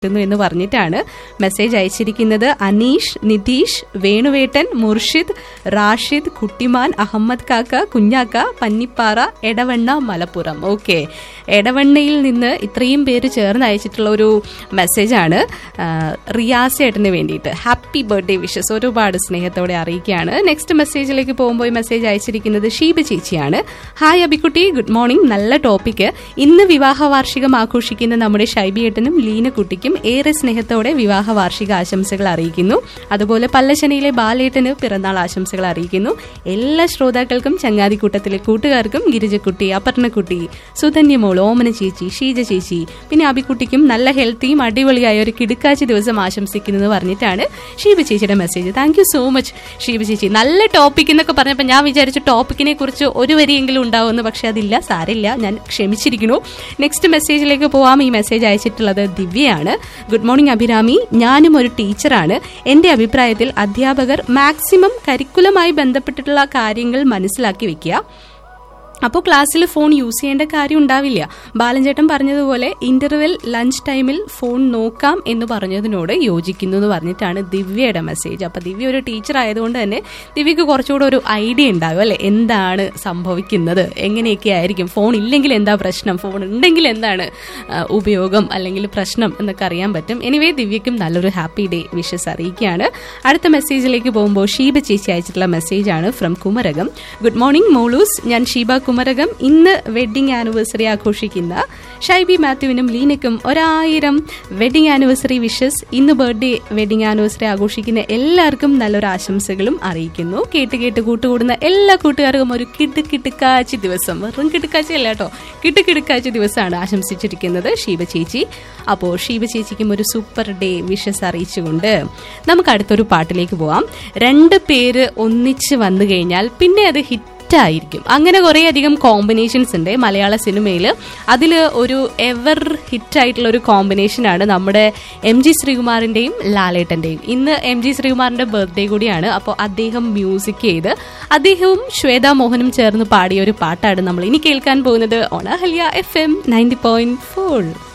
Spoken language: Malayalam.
ുന്നു എന്ന് പറഞ്ഞിട്ടാണ് മെസ്സേജ് അയച്ചിരിക്കുന്നത് അനീഷ് നിതീഷ് വേണുവേട്ടൻ മുർഷിദ് റാഷിദ് കുട്ടിമാൻ അഹമ്മദ് കാക്ക കുഞ്ഞാക്ക പന്നിപ്പാറ എടവണ്ണ മലപ്പുറം ഓക്കെ എടവണ്ണയിൽ നിന്ന് ഇത്രയും പേര് ചേർന്ന് അയച്ചിട്ടുള്ള ഒരു മെസ്സേജാണ് റിയാസ് ഏട്ടന് വേണ്ടിയിട്ട് ഹാപ്പി ബർത്ത്ഡേ വിഷസ് ഒരുപാട് സ്നേഹത്തോടെ അറിയിക്കുകയാണ് നെക്സ്റ്റ് മെസ്സേജിലേക്ക് പോകുമ്പോൾ ഈ മെസ്സേജ് അയച്ചിരിക്കുന്നത് ഷീബ ചേച്ചിയാണ് ഹായ് അബിക്കുട്ടി ഗുഡ് മോർണിംഗ് നല്ല ടോപ്പിക്ക് ഇന്ന് വിവാഹ വാർഷികം ആഘോഷിക്കുന്ന നമ്മുടെ ഷൈബിയേട്ടനും ലീനക്കുട്ടിക്കും ഏറെ സ്നേഹത്തോടെ വിവാഹ വാർഷിക ആശംസകൾ അറിയിക്കുന്നു അതുപോലെ പല്ലശനയിലെ ബാലേട്ടന് പിറന്നാൾ ആശംസകൾ അറിയിക്കുന്നു എല്ലാ ശ്രോതാക്കൾക്കും ചങ്ങാതിക്കൂട്ടത്തിലെ കൂട്ടുകാർക്കും ഗിരിജക്കുട്ടി അപർണക്കുട്ടി സുധന്യമോൾ ഓമന ചേച്ചി ഷീജ ചേച്ചി പിന്നെ അബിക്കുട്ടിക്കും നല്ല ഹെൽത്തിയും അടിപൊളിയായ ഒരു കിടുക്കാച്ചി ദിവസം ആശംസിക്കുന്നു എന്ന് പറഞ്ഞിട്ടാണ് ഷീബ ചേച്ചിയുടെ message thank you so much Sheeba ചേച്ചി നല്ല ടോപ്പിക് എന്നൊക്കെ പറഞ്ഞപ്പോൾ ഞാൻ വിചാരിച്ചു ടോപ്പിക്കിനെ കുറിച്ച് ഒരു വരിയെങ്കിലും ഉണ്ടാവുമെന്ന് പക്ഷെ അതില്ല സാരില്ല ഞാൻ ക്ഷമിച്ചിരിക്കുന്നു നെക്സ്റ്റ് മെസ്സേജിലേക്ക് പോവാം ഈ മെസ്സേജ് അയച്ചിട്ടുള്ളത് ദിവ്യയാണ് ഗുഡ് മോർണിംഗ് അഭിരാമി ഞാനും ഒരു ടീച്ചറാണ് എന്റെ അഭിപ്രായത്തിൽ അധ്യാപകർ മാക്സിമം കരിക്കുലമായി ബന്ധപ്പെട്ടിട്ടുള്ള കാര്യങ്ങൾ മനസ്സിലാക്കി വെക്കുക അപ്പോൾ ക്ലാസ്സിൽ ഫോൺ യൂസ് ചെയ്യേണ്ട കാര്യം ഉണ്ടാവില്ല ബാലൻചേട്ടൻ പറഞ്ഞതുപോലെ ഇന്റർവെൽ ലഞ്ച് ടൈമിൽ ഫോൺ നോക്കാം എന്ന് പറഞ്ഞതിനോട് യോജിക്കുന്നു എന്ന് പറഞ്ഞിട്ടാണ് ദിവ്യയുടെ മെസ്സേജ് അപ്പോൾ ദിവ്യ ഒരു ടീച്ചർ ആയതുകൊണ്ട് തന്നെ ദിവ്യക്ക് കുറച്ചുകൂടെ ഒരു ഐഡിയ ഉണ്ടാകും അല്ലെ എന്താണ് സംഭവിക്കുന്നത് എങ്ങനെയൊക്കെ ആയിരിക്കും ഫോൺ ഇല്ലെങ്കിൽ എന്താ പ്രശ്നം ഫോൺ ഉണ്ടെങ്കിൽ എന്താണ് ആ, ഉപയോഗം അല്ലെങ്കിൽ പ്രശ്നം എന്നൊക്കെ അറിയാൻ പറ്റും എനിവേ ദിവ്യക്കും നല്ലൊരു ഹാപ്പി ഡേ വിഷസ് അറിയിക്കുകയാണ് അടുത്ത മെസ്സേജിലേക്ക് പോകുമ്പോൾ ഷീബ ചേച്ചി അയച്ചിട്ടുള്ള മെസ്സേജാണ് ഫ്രം കുമരകം ഗുഡ് മോർണിംഗ് മോളൂസ് ഞാൻ ഷീബ കുമരകം ഇന്ന് വെഡിങ് ആനിവേഴ്സറി ആഘോഷിക്കുന്ന ഷൈബി മാത്യുവിനും ലീനയ്ക്കും ഒരായിരം വെഡിങ് ആനിവേഴ്സറി വിഷസ് ഇന്ന് ബർത്ത്ഡേ വെഡിങ് ആനിവേഴ്സറി ആഘോഷിക്കുന്ന എല്ലാവർക്കും നല്ലൊരു ആശംസകളും അറിയിക്കുന്നു കേട്ട് കേട്ട് കൂട്ടുകൂടുന്ന എല്ലാ കൂട്ടുകാർക്കും ഒരു കിട്ട് കിട്ടുക്കാച്ചി ദിവസം വെറും കിട്ടുക്കാച്ചി അല്ല കേട്ടോ കിട്ട് കിടുക്കാച്ചി ദിവസമാണ് ആശംസിച്ചിരിക്കുന്നത് ഷീബ ചേച്ചി അപ്പോൾ ഷീബ ചേച്ചിക്കും ഒരു സൂപ്പർ ഡേ വിഷസ് അറിയിച്ചുകൊണ്ട് നമുക്ക് അടുത്തൊരു പാട്ടിലേക്ക് പോവാം രണ്ട് പേര് ഒന്നിച്ച് വന്നു കഴിഞ്ഞാൽ പിന്നെ അത് ഹിറ്റ് ഹിറ്റായിരിക്കും അങ്ങനെ കുറേ അധികം കോമ്പിനേഷൻസ് ഉണ്ട് മലയാള സിനിമയിൽ അതിൽ ഒരു എവർ ഹിറ്റായിട്ടുള്ള ഒരു കോമ്പിനേഷനാണ് നമ്മുടെ എം ജി ശ്രീകുമാറിൻ്റെയും ലാലേട്ടൻ്റെയും ഇന്ന് എം ജി ശ്രീകുമാറിൻ്റെ ബർത്ത്ഡേ കൂടിയാണ് അപ്പോൾ അദ്ദേഹം മ്യൂസിക് ചെയ്ത് അദ്ദേഹവും ശ്വേത മോഹനും ചേർന്ന് പാടിയ ഒരു പാട്ടാണ് നമ്മൾ ഇനി കേൾക്കാൻ പോകുന്നത് ഓണഹല്യ F M ninety point four